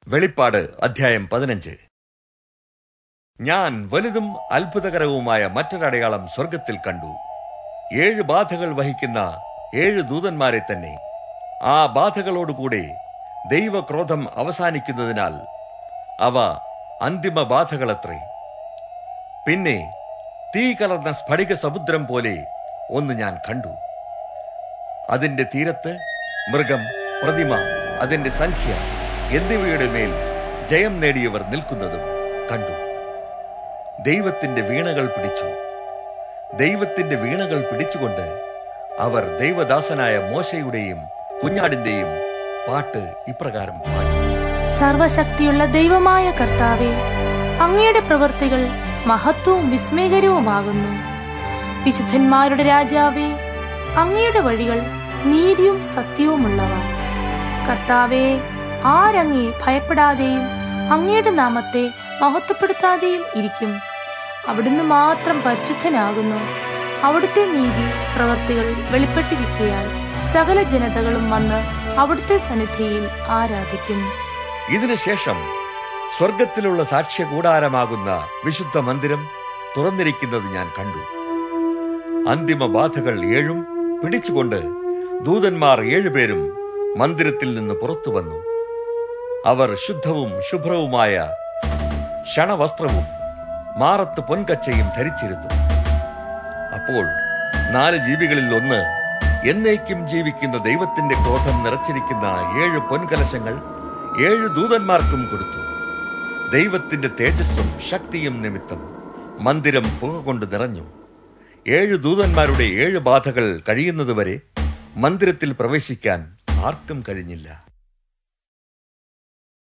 വെളിപ്പാട് അധ്യായം പതിനഞ്ച് ഞാൻ വലുതും അത്ഭുതകരവുമായ മറ്റൊരടയാളം സ്വർഗത്തിൽ കണ്ടു ഏഴ് ബാധകൾ വഹിക്കുന്ന ഏഴ് ദൂതന്മാരെ തന്നെ ആ ബാധകളോടുകൂടെ ദൈവക്രോധം അവസാനിക്കുന്നതിനാൽ അവ അന്തിമ ബാധകളത്രേ പിന്നെ തീ കലർന്ന സ്ഫടിക സമുദ്രം പോലെ ഒന്ന് ഞാൻ കണ്ടു അതിന്റെ തീരത്ത് മൃഗം പ്രതിമ അതിന്റെ സംഖ്യ എന്നിവയുടെ മേൽ ജയം നേടിയവർ നിൽക്കുന്നതും കണ്ടു ദൈവത്തിന്റെ വീണകൾ പിടിച്ചു ദൈവത്തിന്റെ വീണകൾ പിടിച്ചുകൊണ്ട് അവർ ദൈവദാസനായ മോശയുടെയും കുഞ്ഞാടിന്റെയും പാട്ട് ഇപ്രകാരം പാടി സർവശക്തിയുള്ള ദൈവമായ കർത്താവെ അങ്ങയുടെ പ്രവൃത്തികൾ മഹത്വവും വിസ്മയകരവുമാകുന്നു വിശുദ്ധന്മാരുടെ രാജാവേ അങ്ങയുടെ വഴികൾ നീതിയും സത്യവുമുള്ളവ കർത്താവെ ആരങ്ങയെ ഭയപ്പെടാതെയും അങ്ങയുടെ നാമത്തെ മഹത്വപ്പെടുത്താതെയും ഇരിക്കും അവിടുന്ന് മാത്രം പരിശുദ്ധനാകുന്നു അവിടുത്തെ നീതി പ്രവർത്തികൾ വെളിപ്പെട്ടിരിക്കയാൽ സകല ജനതകളും വന്ന് അവിടുത്തെ സന്നിധിയിൽ ആരാധിക്കും ഇതിനുശേഷം സ്വർഗത്തിലുള്ള സാക്ഷ്യ കൂടാരമാകുന്ന വിശുദ്ധ മന്ദിരം തുറന്നിരിക്കുന്നത് ഞാൻ കണ്ടു അന്തിമ ബാധകൾ ഏഴും പിടിച്ചുകൊണ്ട് ദൂതന്മാർ ഏഴുപേരും മന്ദിരത്തിൽ നിന്ന് പുറത്തു വന്നു അവർ ശുദ്ധവും ശുഭ്രവുമായ ക്ഷണവസ്ത്രവും മാറത്ത് പൊൻകച്ചയും ധരിച്ചിരുന്നു അപ്പോൾ നാല് ജീവികളിൽ ഒന്ന് എന്നേക്കും ജീവിക്കുന്ന ദൈവത്തിന്റെ ക്രോധം നിറച്ചിരിക്കുന്ന ഏഴ് പൊൻകലശങ്ങൾ ഏഴ് ദൂതന്മാർക്കും കൊടുത്തു ദൈവത്തിന്റെ തേജസ്സും ശക്തിയും നിമിത്തം മന്ദിരം പുക കൊണ്ട് നിറഞ്ഞു ഏഴ് ദൂതന്മാരുടെ ഏഴ് ബാധകൾ കഴിയുന്നതുവരെ മന്ദിരത്തിൽ പ്രവേശിക്കാൻ ആർക്കും കഴിഞ്ഞില്ല